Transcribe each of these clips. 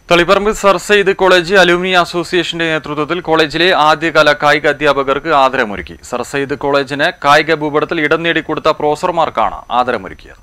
Taliparamba sir Syed college alumni അസോസിയേഷന്റെ നേതൃത്വത്തിൽ കോളേജിലെ ആദ്യകാല കായിക അധ്യാപകർക്ക് ആദരമൊരുക്കി സർ സെയ്ദ് കോളേജിന് കായിക ഭൂപടത്തിൽ ഇടം നേടിക്കൊടുത്ത പ്രൊഫസർമാർക്കാണ് ആദരമൊരുക്കിയത്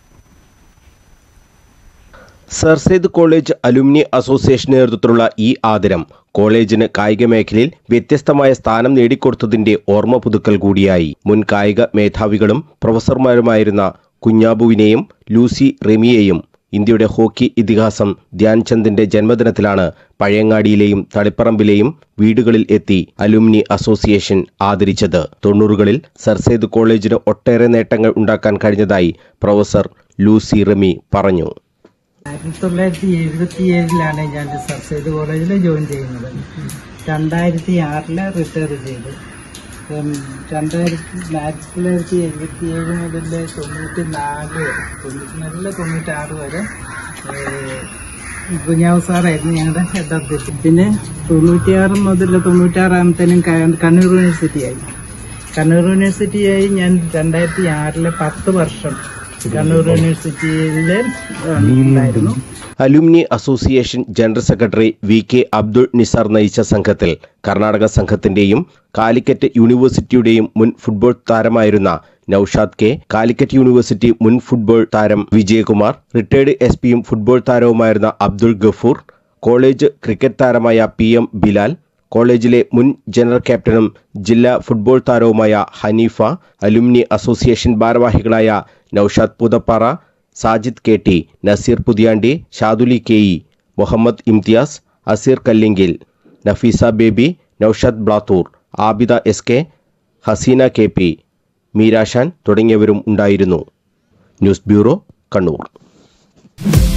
sir Syed college alumni association നേതൃത്വത്തിലുള്ള ഈ ആദരം കോളേജിന് കായിക മേഖലയിൽ വ്യത്യസ്തമായ സ്ഥാനം നേടിക്കൊടുത്തതിന്റെ ഓർമ്മ പുതുക്കൽ കൂടിയായി മുൻ കായിക മേധാവികളും പ്രൊഫസർമാരുമായിരുന്ന കുഞ്ഞാബുവിനെയും ലൂസി റെമിയെയും ഇന്ത്യയുടെ ഹോക്കി ഇതിഹാസം ധ്യാൻചന്ദിന്റെ ജന്മദിനത്തിലാണ് പഴയങ്ങാടിയിലെയും തളിപ്പറമ്പിലെയും വീടുകളിൽ എത്തി അലുമിനി അസോസിയേഷൻ ആദരിച്ചത് തൊണ്ണൂറുകളിൽ സർ സെയ്ദ് കോളേജിന് ഒട്ടേറെ നേട്ടങ്ങൾ ഉണ്ടാക്കാൻ കഴിഞ്ഞതായി പ്രൊഫസർ ലൂസി റെമി പറഞ്ഞു ആയിരത്തി തൊള്ളായിരത്തി എഴുപത്തി ഏഴിലാണ് ഞാൻ സർ സെയ്ദ് കോളേജിൽ ജോയിൻ ചെയ്യുന്നത് രണ്ടായിരത്തി ആറില് റിട്ടയർ ചെയ്തു ഉം, രണ്ടായിരത്തി ആയിരത്തി തൊള്ളായിരത്തി എഴുപത്തി ഏഴ് മുതൽ തൊണ്ണൂറ്റി നാല് തൊണ്ണൂറ്റി നാലില് തൊണ്ണൂറ്റി ആറ് വരെ ഏഹ്, കുഞ്ഞാവ് സാറായിരുന്നു ഞങ്ങളുടെ ഹെഡ് ഓഫ് ദി പിന്നെ തൊണ്ണൂറ്റിയാറ് മുതൽ തൊണ്ണൂറ്റാറാകുമ്പത്തേനും കണ്ണൂർ യൂണിവേഴ്സിറ്റിയായി കണ്ണൂർ യൂണിവേഴ്സിറ്റിയായി ഞാൻ രണ്ടായിരത്തി ആറിലെ പത്ത് വർഷം കണ്ണൂർ യൂണിവേഴ്സിറ്റിയിൽ ഉണ്ടായിരുന്നു alumni association general secretary V K Abdul Nisar നയിച്ച സംഘത്തിൽ കർണാടക സംഘത്തിന്റെയും കാലിക്കറ്റ് യൂണിവേഴ്സിറ്റിയുടെയും മുൻ ഫുട്ബോൾ താരമായിരുന്ന നൌഷാദ് കെ കാലിക്കറ്റ് യൂണിവേഴ്സിറ്റി മുൻ ഫുട്ബോൾ താരം വിജയകുമാർ റിട്ടയർഡ് എസ് പിയും ഫുട്ബോൾ താരവുമായിരുന്ന അബ്ദുൾ ഗഫൂർ കോളേജ് ക്രിക്കറ്റ് താരമായ പി എം ബിലാൽ കോളേജിലെ മുൻ ജനറൽ ക്യാപ്റ്റനും ജില്ലാ ഫുട്ബോൾ താരവുമായ ഹനീഫ അലുമിനി അസോസിയേഷൻ ഭാരവാഹികളായ Noushad Puthappara Sajid K T Naseer Puthiyandi Shaduli K E Muhammad Imthiyas Azeer Kallinkil Nafeesa Baby Noushad Blathur Abida S K Haseena K P Meerashan തുടങ്ങിയവരും ഉണ്ടായിരുന്നു ന്യൂസ് ബ്യൂറോ കണ്ണൂർ